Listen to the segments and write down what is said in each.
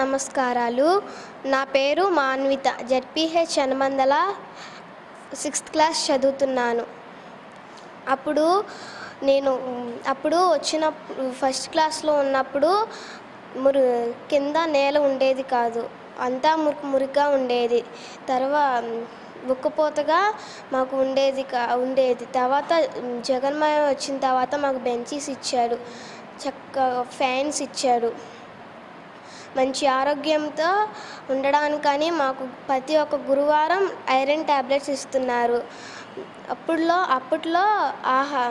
నమస్కారాలు నా పేరు Manvitha ZPH Hanumandala sixth class చదువుతున్నాను అప్పుడు నేను అప్పుడు వచ్చిన ఫస్ట్ క్లాస్లో ఉన్నప్పుడు మురు కింద నేల ఉండేది కాదు అంతా మురికి మురికిగా ఉండేది తర్వాత ఉక్కపోతగా మాకు ఉండేది కా ఉండేది తర్వాత జగన్మయ వచ్చిన తర్వాత మాకు బెంచీస్ ఇచ్చారు చక్క ఫ్యాన్స్ ఇచ్చారు మంచి ఆరోగ్యంతో ఉండడానికని మాకు ప్రతి ఒక్క గురువారం ఐరన్ ట్యాబ్లెట్స్ ఇస్తున్నారు అప్పుడులో అప్పట్లో ఆహా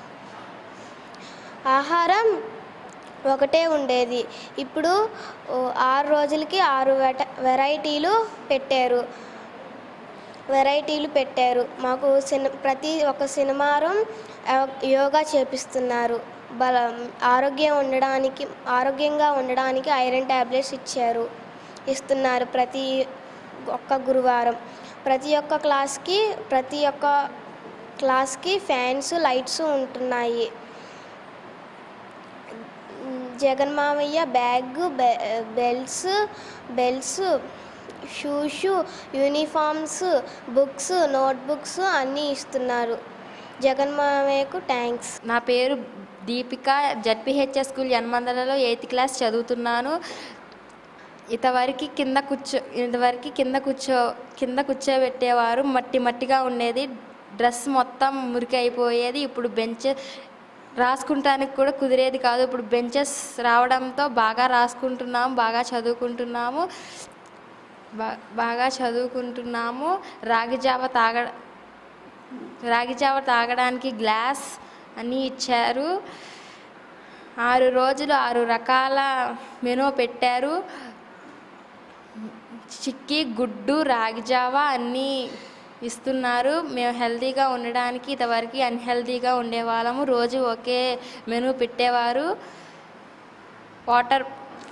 ఆహారం ఒకటే ఉండేది ఇప్పుడు ఓ, ఆరు రోజులకి ఆరు వెట వెరైటీలు పెట్టారు వెరైటీలు పెట్టారు మాకు సిని ప్రతి ఒక్క సినిమారం యోగా చేపిస్తున్నారు బల ఆరోగ్యం ఉండడానికి ఆరోగ్యంగా ఉండడానికి ఐరన్ ట్యాబ్లెట్స్ ఇచ్చారు ఇస్తున్నారు ప్రతి ఒక్క గురువారం ప్రతి ఒక్క క్లాస్కి ప్రతి ఒక్క క్లాస్కి ఫ్యాన్స్ లైట్స్ ఉంటున్నాయి జగన్ మామయ్య బ్యాగ్ బె- belts belts shoes uniforms books notebooks అన్నీ ఇస్తున్నారు జగన్ మామయ్యకు థ్యాంక్స్ నా పేరు దీపిక జడ్పిహెచ్ఎస్ స్కూల్ యనమందలలో ఎయిత్ క్లాస్ చదువుతున్నాను ఇంతవరకు కింద కూర్చో ఇంతవరకు కింద కూర్చో కింద కూర్చోబెట్టేవారు మట్టి మట్టిగా ఉండేది డ్రెస్ మొత్తం మురికి అయిపోయేది ఇప్పుడు బెంచ్ రాసుకుంటానికి కూడా కుదిరేది కాదు ఇప్పుడు బెంచెస్ రావడంతో బాగా రాసుకుంటున్నాము బాగా చదువుకుంటున్నాము బా బాగా చదువుకుంటున్నాము రాగి జావ తాగ రాగి జావ తాగడానికి గ్లాస్ అన్నీ ఇచ్చారు ఆరు రోజులు ఆరు రకాల మెనూ పెట్టారు చిక్కీ గుడ్డు రాగి జావ అన్నీ ఇస్తున్నారు మేము హెల్తీగా ఉండడానికి ఇంతవరకు అన్హెల్తీగా ఉండేవాళ్ళము రోజు ఒకే మెనూ పెట్టేవారు వాటర్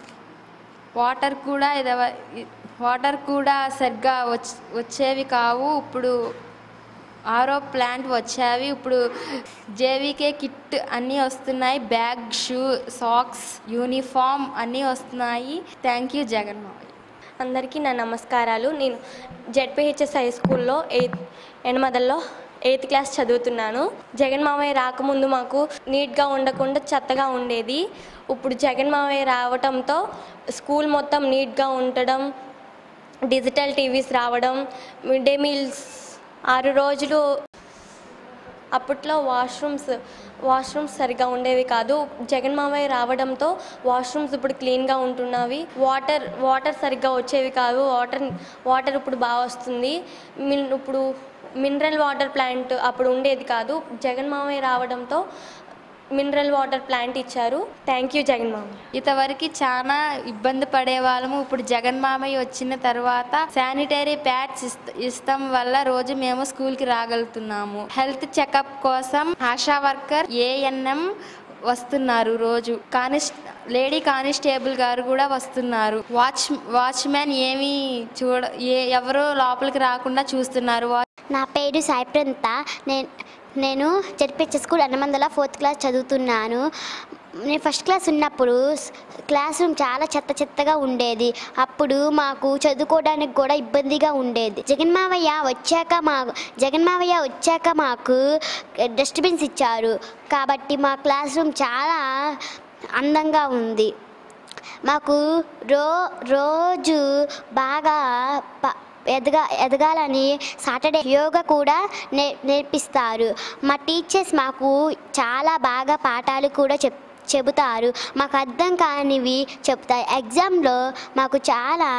వాటర్ కూడా ఇదవ వాటర్ కూడా సరిగ్గా వచ్ వచ్చేవి కావు ఇప్పుడు ఆరో ప్లాంట్ వచ్చావి ఇప్పుడు జేవికే కిట్ అన్నీ వస్తున్నాయి బ్యాగ్ షూ సాక్స్ యూనిఫామ్ అన్నీ వస్తున్నాయి థ్యాంక్ యూ జగన్మోహన్ అందరికీ నా నమస్కారాలు నేను జెడ్పిహెచ్ఎస్ హై స్కూల్లో ఎయిత్ ఎనమదల్లో ఎయిత్ క్లాస్ చదువుతున్నాను జగన్ మామయ్య రాకముందు మాకు నీట్గా ఉండకుండా చెత్తగా ఉండేది ఇప్పుడు జగన్ మామయ్య రావటంతో స్కూల్ మొత్తం నీట్గా ఉండడం డిజిటల్ టీవీస్ రావడం మిడ్ డే మీల్స్ ఆరు రోజులు అప్పట్లో వాష్రూమ్స్ వాష్రూమ్స్ సరిగా ఉండేవి కాదు జగన్ మామయ్య రావడంతో వాష్రూమ్స్ ఇప్పుడు క్లీన్గా ఉంటున్నవి వాటర్ వాటర్ సరిగ్గా వచ్చేవి కాదు వాటర్ వాటర్ ఇప్పుడు బాగా వస్తుంది మిన్ ఇప్పుడు మినరల్ వాటర్ ప్లాంట్ అప్పుడు ఉండేది కాదు జగన్ మామయ్య రావడంతో మినరల్ వాటర్ ప్లాంట్ ఇచ్చారు థ్యాంక్ యూ జగన్ మామయ్య ఇంతవరకు చాలా ఇబ్బంది పడే వాళ్ళము ఇప్పుడు జగన్ మామయ్య వచ్చిన తర్వాత శానిటరీ ప్యాడ్స్ ఇస్త ఇస్తాం వల్ల రోజు మేము స్కూల్కి రాగలుగుతున్నాము హెల్త్ చెకప్ కోసం ఆశా వర్కర్ ఏఎన్ఎం వస్తున్నారు రోజు కానిస్ లేడీ కానిస్టేబుల్ గారు కూడా వస్తున్నారు వాచ్ వాచ్మెన్ ఏమీ చూడ ఏ ఎవరు లోపలికి రాకుండా చూస్తున్నారు వా- నా పేరు సాయిప్రంత నేను నేను ZPH school Annamandala fourth class చదువుతున్నాను నేను ఫస్ట్ క్లాస్ ఉన్నప్పుడు స్- క్లాస్ రూమ్ చాలా చెత్త చెత్తగా ఉండేది అప్పుడు మాకు చదువుకోవడానికి కూడా ఇబ్బందిగా ఉండేది జగన్మావయ్య వచ్చాక మా జగన్మావయ్య వచ్చాక మాకు డస్ట్బిన్స్ ఇచ్చారు కాబట్టి మా క్లాస్ రూమ్ చాలా అందంగా ఉంది మాకు రో రోజు బాగా ప- ఎదగా ఎదగాలని సాటర్డే యోగా కూడా నే నేర్పిస్తారు మా టీచర్స్ మాకు చాలా బాగా పాఠాలు కూడా చెప్ చెబుతారు మాకు అర్థం కానివి చెప్తారు ఎగ్జామ్లో మాకు చాలా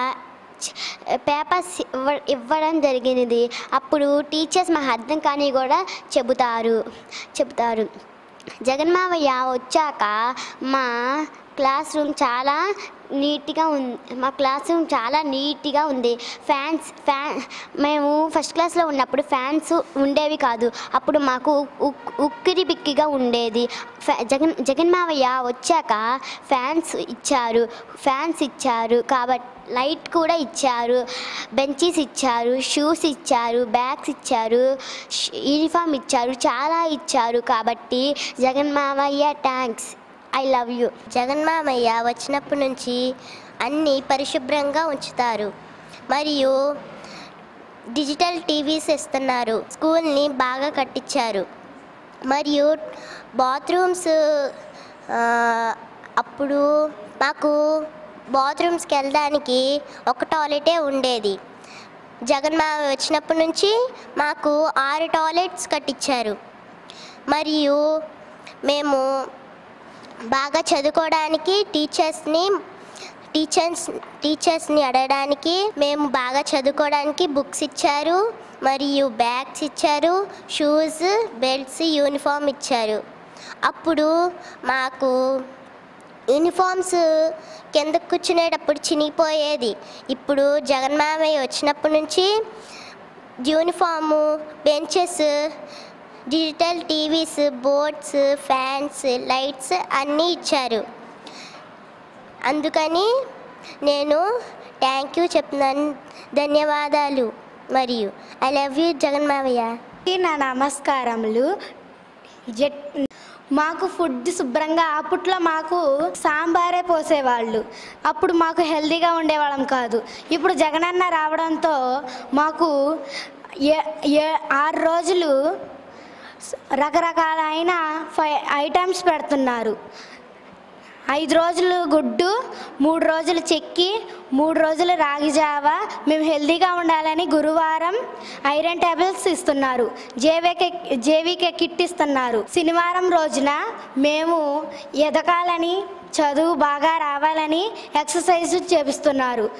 పేపర్స్ ఇవ్వ ఇవ్వడం జరిగినది అప్పుడు టీచర్స్ మాకు అర్థం కాని కూడా చెబుతారు చెబుతారు జగన్మావయ్య వచ్చాక మా క్లాస్ రూమ్ చాలా నీట్గా ఉంది మా క్లాస్ రూమ్ చాలా నీట్గా ఉంది ఫ్యాన్స్ ఫ్యాన్ మేము ఫస్ట్ క్లాస్లో ఉన్నప్పుడు ఫ్యాన్స్ ఉండేవి కాదు అప్పుడు మాకు ఉక్- ఉక్కిరి బిక్కిగా ఉండేది ఫ్యా- జగన్ జగన్మావయ్య వచ్చాక ఫ్యాన్స్ ఇచ్చారు ఫ్యాన్స్ ఇచ్చారు కాబట్టి లైట్ కూడా ఇచ్చారు బెంచీస్ ఇచ్చారు షూస్ ఇచ్చారు బ్యాగ్స్ ఇచ్చారు ష్- యూనిఫామ్ ఇచ్చారు చాలా ఇచ్చారు కాబట్టి జగన్ మామయ్య thanks I love you Jagan మామయ్య వచ్చినప్పటి నుంచి అన్నీ పరిశుభ్రంగా ఉంచుతారు మరియు డిజిటల్ టీవీస్ ఇస్తున్నారు స్కూల్ని బాగా కట్టించారు మరియు బాత్రూమ్స్ ఆ, అప్పుడు మాకు బాత్రూమ్స్కి వెళ్ళడానికి ఒక టాయిలెటే ఉండేది జగన్ మామ వచ్చినప్పటి నుంచి మాకు ఆరు టాయిలెట్స్ కట్టించారు మరియు మేము బాగా చదువుకోవడానికి టీచర్స్ని టీచర్స్ టీచర్స్ని అడగడానికి మేము బాగా చదువుకోవడానికి బుక్స్ ఇచ్చారు మరియు బ్యాగ్స్ ఇచ్చారు షూస్ బెల్ట్స్ యూనిఫామ్ ఇచ్చారు అప్పుడు మాకు యూనిఫామ్స్ కింద కూర్చునేటప్పుడు చినిగిపోయేది ఇప్పుడు జగన్ మామయ్య వచ్చినప్పటి నుంచి uniform benches digital TVs boards fans lights అన్నీ ఇచ్చారు అందుకని నేను థ్యాంక్ యూ చెప్తున్నాను ధన్యవాదాలు మరియు ఐ లవ్ యూ జగన్ మావయ్య నా నమస్కారములు జట్ మాకు ఫుడ్ శుభ్రంగా అప్పట్లో మాకు సాంబారే పోసేవాళ్ళు అప్పుడు మాకు హెల్తీగా ఉండేవాళ్ళం కాదు ఇప్పుడు జగనన్న రావడంతో మాకు ఏ ఏ ఆరు రోజులు రకరకాలైన ఫై ఐటమ్స్ పెడుతున్నారు ఐదు రోజులు గుడ్డు మూడు రోజులు చెక్కి మూడు రోజులు రాగి జావ మేము హెల్తీగా ఉండాలని గురువారం ఐరన్ ట్యాబ్లెట్స్ ఇస్తున్నారు జేవీకే జేవీకే కిట్ ఇస్తున్నారు శనివారం రోజున మేము ఎదగాలని చదువు బాగా రావాలని ఎక్సర్సైజ్ చేపిస్తున్నారు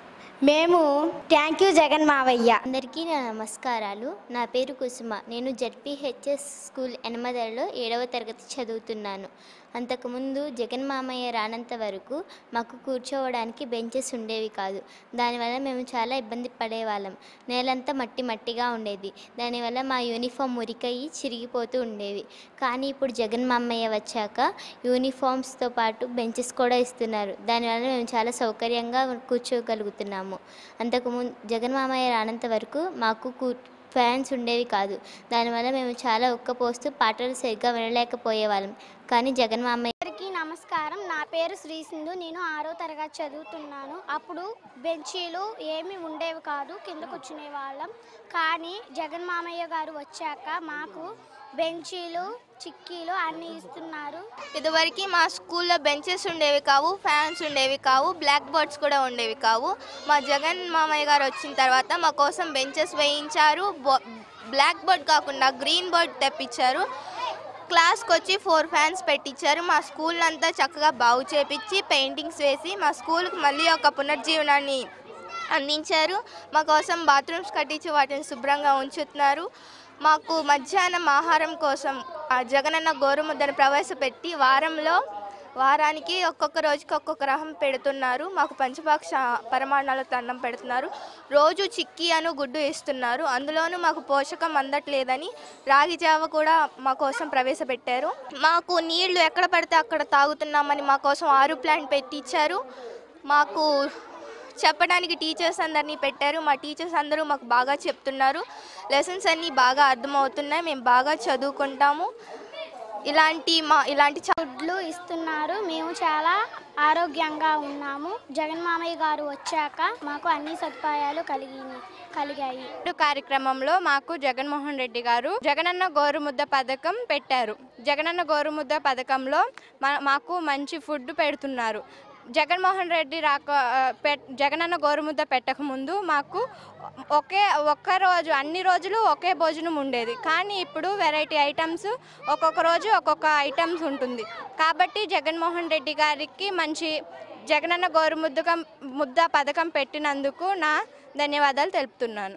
మేము థ్యాంక్ యూ జగన్ మావయ్య అందరికీ నా నమస్కారాలు నా పేరు కుసుమ నేను జడ్పిహెచ్ఎస్ స్కూల్ ఎనమదలలో ఏడవ తరగతి చదువుతున్నాను అంతకుముందు జగన్ మామయ్య రానంత వరకు మాకు కూర్చోవడానికి బెంచెస్ ఉండేవి కాదు దానివల్ల మేము చాలా ఇబ్బంది పడేవాళ్ళం నేలంతా మట్టి మట్టిగా ఉండేది దానివల్ల మా యూనిఫామ్ మురికయి చిరిగిపోతూ ఉండేవి కానీ ఇప్పుడు జగన్ మామయ్య వచ్చాక యూనిఫామ్స్తో పాటు బెంచెస్ కూడా ఇస్తున్నారు దానివల్ల మేము చాలా సౌకర్యంగా కూర్చోగలుగుతున్నాము అంతకుముందు జగన్ మామయ్య రానంత వరకు మాకు కూ ఫ్యాన్స్ ఉండేవి కాదు దానివల్ల మేము చాలా ఉక్కపోస్తూ పాటలు సరిగ్గా వినలేకపోయేవాళ్ళం కానీ జగన్ మామయ్య అందరికీ నమస్కారం నా పేరు శ్రీ సింధు నేను ఆరో తరగతి చదువుతున్నాను అప్పుడు బెంచీలు ఏమీ ఉండేవి కాదు కింద కూర్చునే వాళ్ళం కానీ జగన్ మామయ్య గారు వచ్చాక మాకు బెంచీలు చిక్కీలు అన్నీ ఇస్తున్నారు ఇదివరకు మా స్కూల్లో బెంచెస్ ఉండేవి కావు ఫ్యాన్స్ ఉండేవి కావు బ్లాక్ బోర్డ్స్ కూడా ఉండేవి కావు మా జగన్ మామయ్య గారు వచ్చిన తర్వాత మా కోసం బెంచెస్ వేయించారు బో- బ్లాక్ బోర్డ్ కాకుండా గ్రీన్ బోర్డ్ తెప్పించారు క్లాస్కి వచ్చి ఫోర్ ఫ్యాన్స్ పెట్టించారు మా స్కూల్ అంతా చక్కగా బాగు చేపించి పెయింటింగ్స్ వేసి మా స్కూల్కి మళ్ళీ ఒక పునర్జీవనాన్ని అందించారు మా కోసం బాత్రూమ్స్ కట్టించి వాటిని శుభ్రంగా ఉంచుతున్నారు మాకు మధ్యాహ్నం ఆహారం కోసం ఆ జగనన్న గోరుముద్దను ప్రవేశపెట్టి వారంలో వారానికి ఒక్కొక్క రోజుకి ఒక్కొక్క రకం పెడుతున్నారు మాకు పంచభాక్ష పరమాణాలతో అన్నం పెడుతున్నారు రోజు చిక్కీ అను గుడ్డు ఇస్తున్నారు అందులోనూ మాకు పోషకం అందట్లేదని రాగి జావ కూడా మా కోసం ప్రవేశపెట్టారు మాకు నీళ్లు ఎక్కడ పడితే అక్కడ తాగుతున్నామని మా కోసం ఆరు ప్లాంట్ పెట్టించారు మాకు చెప్పడానికి టీచర్స్ అందరినీ పెట్టారు మా టీచర్స్ అందరూ మాకు బాగా చెప్తున్నారు లెసన్స్ అన్నీ బాగా అర్థమవుతున్నాయి మేము బాగా చదువుకుంటాము ఇలాంటి మా ఇలాంటి చ- గుడ్లు ఇస్తున్నారు మేము చాలా ఆరోగ్యంగా ఉన్నాము జగన్ మామయ్య గారు వచ్చాక మాకు అన్ని సదుపాయాలు కలిగి కలిగాయి ఈ కార్యక్రమంలో మాకు జగన్మోహన్ రెడ్డి గారు జగనన్న గోరుముద్ద పథకం పెట్టారు జగనన్న గోరుముద్ద పథకంలో మా- మాకు మంచి ఫుడ్ పెడుతున్నారు జగన్మోహన్ రెడ్డి రాక ఆ, పెట్ జగనన్న గోరుముద్ద పెట్టక ముందు మాకు ఒకే ఒక్క రోజు అన్ని రోజులు ఒకే భోజనం ఉండేది కానీ ఇప్పుడు వెరైటీ ఐటమ్స్ ఒక్కొక్క రోజు ఒక్కొక్క ఐటమ్స్ ఉంటుంది కాబట్టి జగన్మోహన్ రెడ్డి గారికి మంచి జగనన్న గోరుముద్దకం ముద్ద పథకం పెట్టినందుకు నా ధన్యవాదాలు తెలుపుతున్నాను